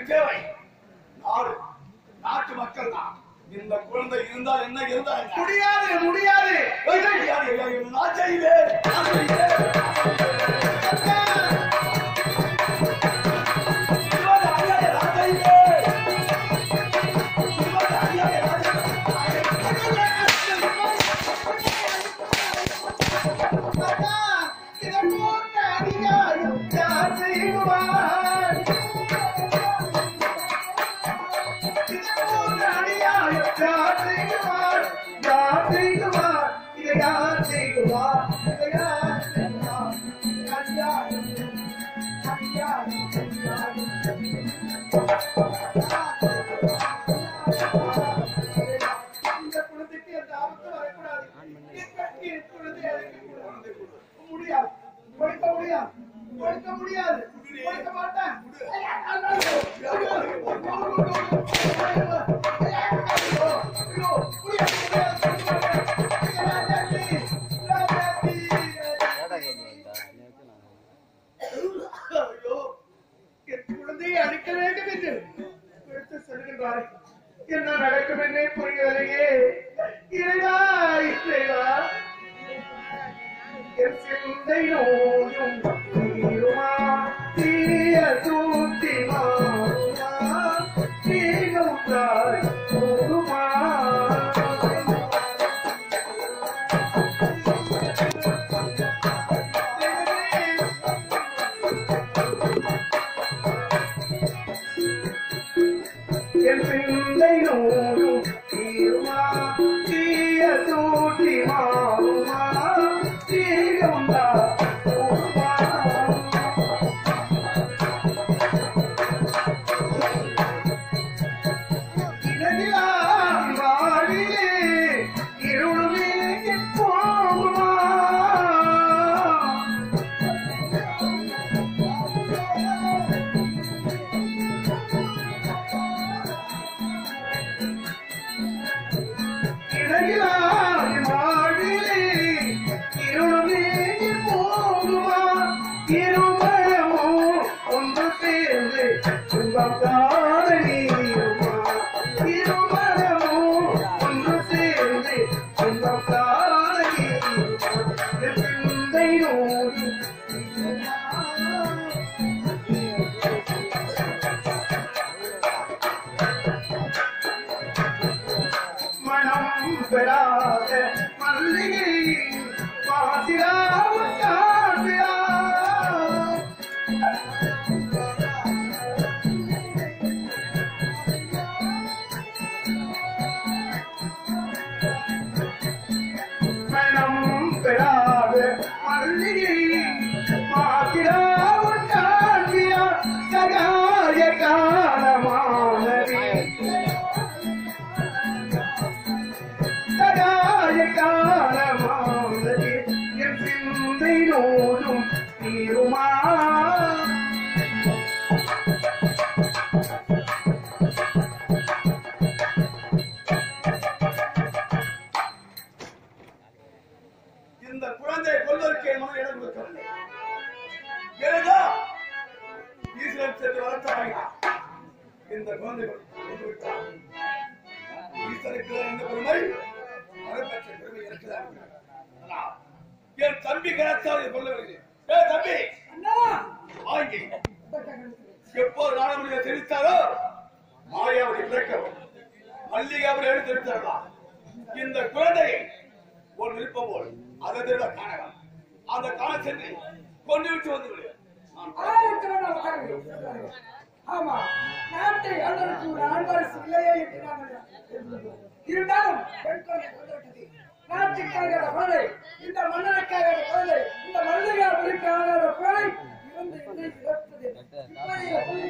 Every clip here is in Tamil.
தேவை நாடு நாட்டு மக்கள் தான் இந்த குழந்தை இருந்தால் என்ன இருந்தால் என்ன முடியாது முடியாது நான் செய்வேன் நான் செய்வேன். இருபது அடியாரை நான் செய்வேன். இருபது அடியாரை நான் இந்த குழந்தைக்கு எந்த ஆபத்து வரக்கூடாது இப்ப- இப்பொழுது எனக்கு முடியாது கொடுக்க முடியாது கொடுக்க முடியாது கொடுக்க மாட்டேன் ஐயோ, என் குழந்தையை அழிக்க வேண்டும் என்று எடுத்து செல்கின்றாரே என்ன நடக்கும் என்னே புரியவில்லையே இறைவா இறைவா என் சிந்தை நோயும் தீருமா தீய தூத்தி மாறுமா தீரும் தாய் போகுமா என் சிந்தை நோயும் தீருமா தீய தூத்தி மாறுமா தீரும் தாய் போகுமா இரவிலாம் வாழிலே இருளுமே போகுமா இரவிலாம் வாழிலே இருளுமே போகுமா இருமரமோ ஒன்று சேர்ந்து துன்பம் காண நீருமா இருமரமோ ஒன்று சேர்ந்து துன்பம் காண நீருமா என் சிந்தை நோடி மனம் பெறாத மல்லிகை வாசிரா உட்கார்ந்திரா மனம் பெறாத மல்லிகை வாசிரா உட்கார்ந்திரா சகாய காலமானவே சகாய காலமானது என் சிந்தை நோடும் தீருமா இந்த குழந்தையை கொல்வதற்கு என் மகன் இடம் கொடுக்கவில்லை ஏதோ ஈஸ்வரன் சென்று வளர்த்தாங்க இந்த குழந்தை கொண்டு விட்டார் ஈஸ்வருக்கு எந்த பெருமை மகப்பற்ற பெருமை இருக்குதான் ஆனால் என் தம்பி கணத்தால் கொல்லவில்லை ஏ தம்பி வாங்கி எப்போது நாடமுடிய தெரிவித்தாரோ மாயாவை பிறக்கவும் மல்லிகாவை எடுத்து எடுத்தார்களா இந்த குழந்தையை ஒரு விருப்பம் போல் அதை திருட காணலாம் அந்த காண சென்று கொண்டு விட்டு வந்து விடு நான் ஆயிரக்கணக்கான உட்காருங்க. ஆமா நாட்டை ஆள்வதற்கு ஒரு ஆண்வாரிசு இல்லையே என்று நாங்கள் இருந்தாலும் பெண் குழந்தை வந்துவிட்டது நாட்டுக்காக குழந்தை இந்த மன்னனுக்காக குழந்தை இந்த மல்லிகாபுரிக்கான குழந்தை இருந்து இருந்து இறப்பது இப்படி எப்படி?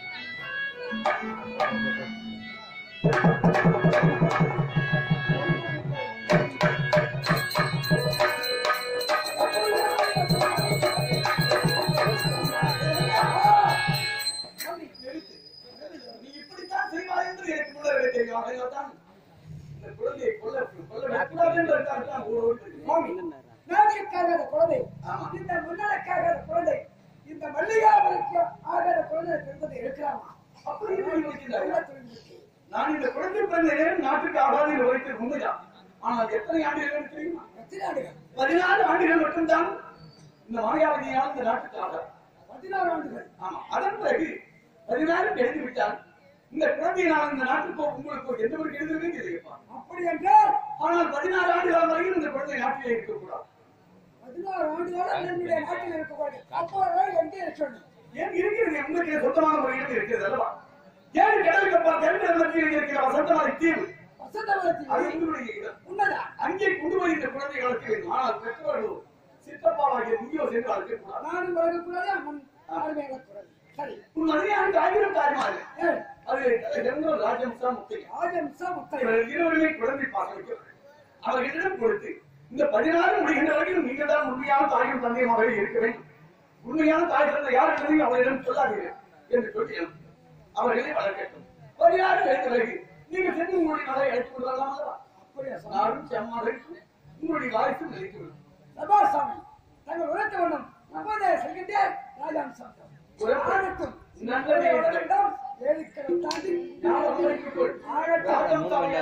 நீ இப்படித்தான் செய்வாய் என்று எனக்கு முன்னரே தெரியும் அதனால்தான் இந்த குழந்தையை கொல்ல கொல்ல வைக்கக்கூடாது என்பதற்காகத்தான் ஓடி ஓடி வருகிறேன். நாட்டுக்காக குழந்தை ஆமா. இந்த மன்னனுக்காக குழந்தை இந்த மல்லிகாபுரிக்கு ஆகாத குழந்தை பிறந்தது இருக்கலாமா அப்படி எப்படி யோசிக்கிறாயா? என்ன தெரிஞ்சுச்சு? நான் இந்த குழந்தை பிறந்த நாட்டுக்கு ஆகாதில் வைத்து உண்மைதான் ஆனால் எத்தனை ஆண்டுகள் தெரியுமா எத்தனை ஆண்டுகள்? பதினாலு ஆண்டுகள் மட்டும்தான் இந்த மாயாவதியால் இந்த நாட்டுக்கு ஆகாது பதினாறு ஆண்டுகள். ஆமா அதன் பிறகு பதினாறு எழுதி விட்டால் இந்த குழந்தையை நான் இந்த நாட்டுக்கு உங்களுக்கு எந்த ஒரு எழுதுமே தெரியுமா அப்படி என்றால் ஆனால் பதினாறு ஆண்டுகள் வரையில் இந்த குழந்தை நாட்டிலே இருக்கக்கூடாது பதினாறு ஆண்டுகளோட என்னுடைய நாட்டில் இருக்கக்கூடாது. அப்போ எங்கே இருக்கணும்? ஏன் இருக்கிறது உங்களுக்கு சொந்தமான ஒரு இடம் இருக்கிறது அல்லவா ஏழு கடலுக்கு அப்பால் தென் மத்தியில் இருக்கிற வசந்தமான தீவு வசந்தவனத்தில் அது எங்களுடைய இடம் உண்மைதான். அங்கே கொண்டு போய் இந்த குழந்தை வளர்க்க வேண்டும் ஆனால் பெற்றவர்களோ சித்தப்பாவாகிய நீயோ சென்று வளர்க்கக்கூடாது நானும் வளர்க்கக்கூடாது, அம்மன் யாருமே வளர்க்கக்கூடாது. சரி. உன் மதுரையான ஆயிரம் தாய்மாறு ஏன்? அது எங்களோட ராஜம்சா முத்தையா ராஜம்சா முத்தை. இவர்கள் இருவருமே குழந்தை பாசமிக்க அவர்களிடம் கொடுத்து இந்த பதினாறு முடிகின்ற வரைக்கும் நீங்கள் தான் உண்மையான தாயும் தந்தையுமாக இருக்க வேண்டும் உண்மையான தாய் தந்தை யார் என்பதையும் அவரிடம் சொல்லாதீர்கள் என்று சொல்லி அவர்களை வளர்க்கட்டும் பதினாறு வயது பிறகு நீங்கள் சென்று உங்களுடைய நலை அழைத்துக் கொள்ளலாம் அல்லவா அப்படியா சாமி? நாடும் செம்மாடும் உங்களுடைய வாய்ப்பும் நிலைத்துவிடும் சபா சாமி. தங்கள் உழைத்த வண்ணம் அப்போதே செல்கின்றேன் ராஜாம்சா. ஆகட்டும். நல்லதே வளர்ந்தோம். ஏழுக்கடல் தாண்டி ஞாபகம் வைத்துக் கொள். ஆகட்டும். ராஜம்சாவை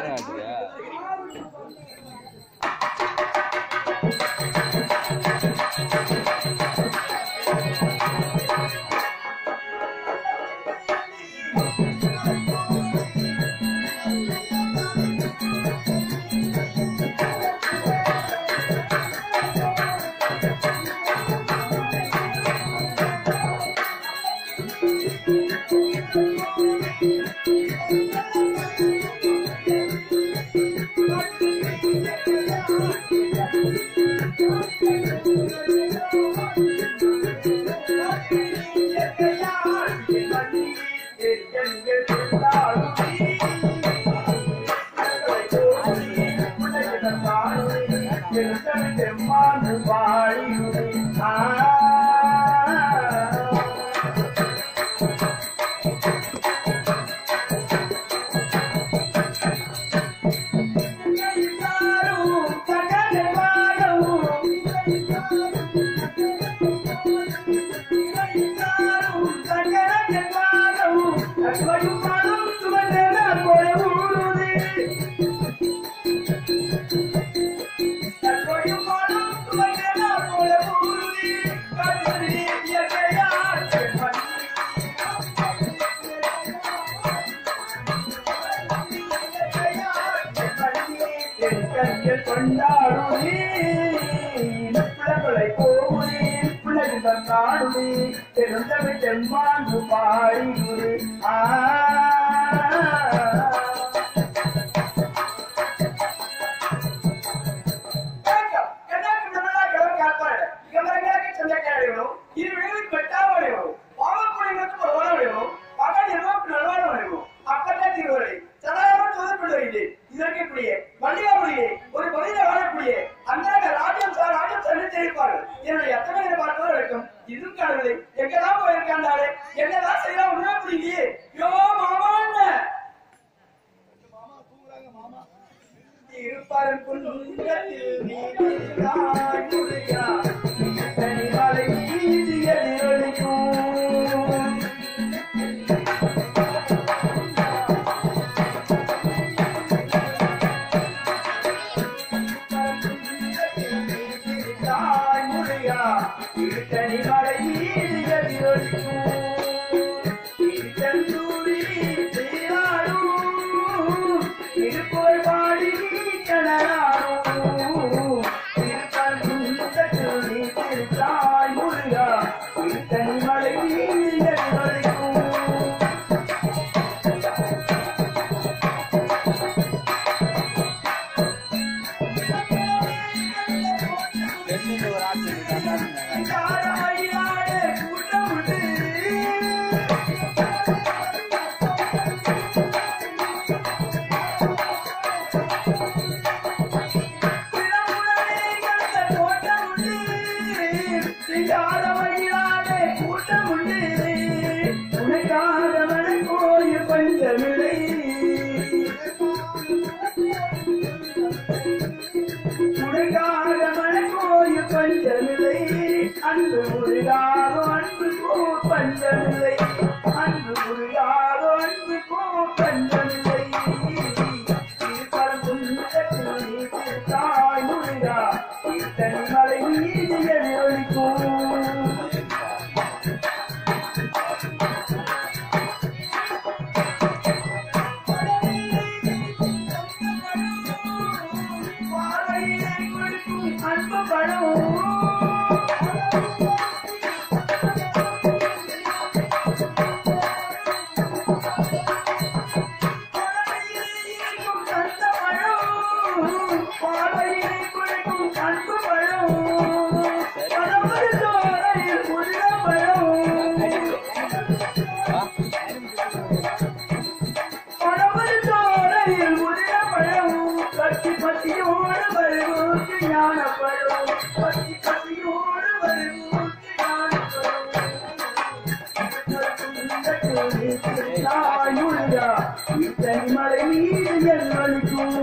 கொண்டாடுமே பிள்ளைகளை போகுதே பிள்ளைகள் நாடுமே தெரிந்தவை தெம்மாண்டு பாடிடுவே ஆ ஒரு பகுதியில் வாழக்கூடிய அன்றாட ராஜ்யம் சார் ராஜ்யம் சொல்லி தெரிவிப்பார்கள் என்னுடைய எத்தனை பார்ப்பவர் இருக்கும் இருக்கார்களே எங்கெல்லாம் போயிருக்காண்டாலே என்னதான் செய்யலாம் உண்மை புரியலையே யோ மாமா இருப்பாரும் குன்றத்தில் நீதியாய் முறையா தனிமலை நீதியல் ஒளிக்கும் தாய் முறையா திருத்தணிமலை நீதியல் ஒளிக்கும் திருச்செந்தூரி தீராடும் திருப்போர் பாடி கணராடும் திருப்பன் பழம் பத்தி பத்தியோடு வருவோக்கு ஞானப்படும் பத்தி பத்தியோடு வருவோக்கு ஞானப்படும் இத்தனை மழை மீது எல்லொழிக்கும்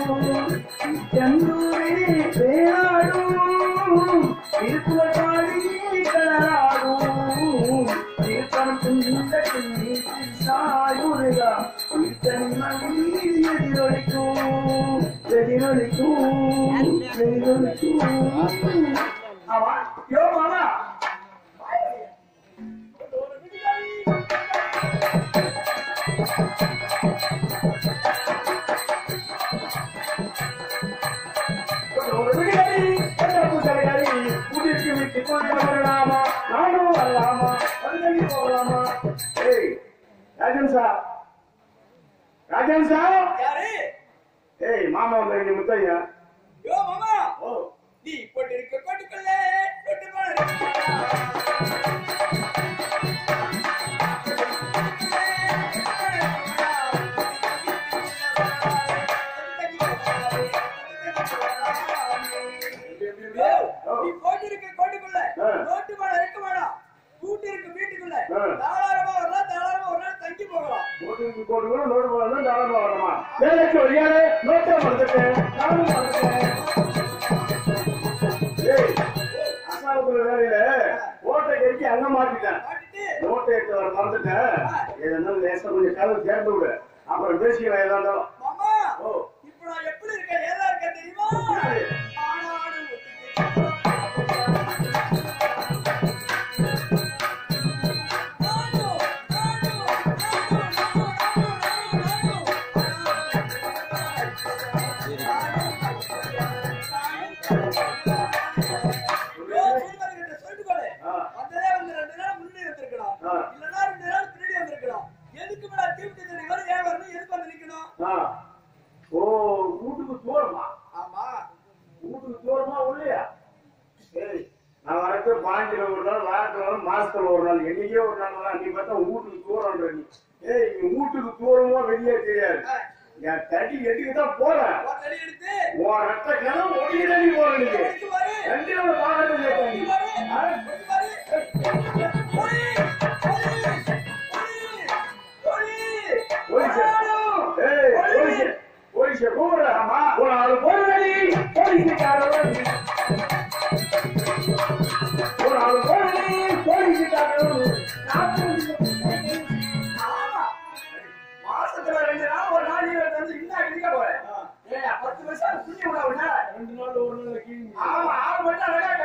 செந்தூரே வேளாடும் திருப்புவ பாடி கடலாடும் திருப்பணம் குந்தத்தில் சாயுருகா இத்தனை மழை மீது எதிரொலிக்கும் எதிரொலிக்கும் எதிரொலிக்கும் ஆமா யோ மாமா ஒரு விடுதலை என்ற புத்தகங்களை புதிர்ச்சி விட்டு கொண்டு வரலாமா நானும் வரலாமா வந்து போகலாமா ஏய் ராஜன் சார் ராஜன் சார் யாரு ஏய் மாமா வந்து முத்தையா யோ மாமா ஓ நீ போட்டிருக்க கோட்டுக்குள்ளே தொட்டு போன நீ போட்டிருக்க கோட்டுக்குள்ள ஆ. நோட்டு மேல இருக்க வேணாம் கூட்டி இருக்கு வீட்டுக்குள்ள ஆ. தாராளமா வரலாம் தாராளமா ஒரு நாள் தங்கி போகலாம் நோட்டுக்கு போட்டுக்கணும் நோட்டு போடணும் தாராளமா வரணுமா வேலைக்கு வழியாலே நோட்டை மறந்துட்டேன் நானும் மறந்துட்டேன் ஏய் அசாவுக்குள்ள வேலையில ஓட்டை கறிக்கு அங்க மாட்டிட்டேன் மாட்டிட்டு நோட்டை எடுத்து வர மறந்துட்டேன் எதனாலும் லேசா கொஞ்சம் காலம் சேர்ந்து விடு அப்புறம் பேசிக்கலாம் ஏதா இருந்தாலும் மாமா ஓ. இப்ப நான் எப்படி இருக்கேன் ஏதா இருக்கேன் தெரியுமா ஆனாடு ஆ. வந்ததே வந்து ரெண்டு நாள் முன்னாடி வந்திருக்கலாம் ஆ. இல்லைன்னா ரெண்டு நாள் பின்னாடி வந்திருக்கலாம் எதுக்கு மேல தீர்த்து தண்ணி வரும் ஏன் வரணும் எதுக்கு வந்து நிக்கணும் ஆ. ஓ வீட்டுக்கு தூரமா ஆமா வீட்டுக்கு தூரமா உள்ளையா சரி நான் வரது பாஞ்சில ஒரு நாள் வாரத்துல ஒரு நாள் மாசத்துல ஒரு நாள் என்னைக்கே ஒரு நாள் வரேன் நீ பார்த்தா வீட்டுக்கு தூரம்ன்ற நீ ஏய் நீ வீட்டுக்கு தூரமா வெளியே தெரியாது என் தடி எதுக்கு தான் போறேன் ஒரு தடி எடுத்து உன் ரத்த கணம் ஒடிக்கிட்டே நீ போற நீ எடுத்து பாரு ரெண்டு நாள் பாக்கிறது எடுத்து நீ பாரு ஆ? எடுத்து பாரு போடி போடி போடி போலீஸ் ஏய் போலீஸ் போலீஸ் கூப்பிடுற ஆமா ஒரு ஆளு போறடி போலீஸ்காரர் ஒரு ஆளு போறடி போலீஸ்காரர் மாசத்துல ரெண்டு நாள் ஒரு நாள் நீங்க வந்து இன்னும் அடிக்க போறேன் ஏய் பத்து வருஷம் துணி விட விட ரெண்டு நாள் ஒரு நாள் கீழ் ஆமா ஆள் மட்டும் அழகா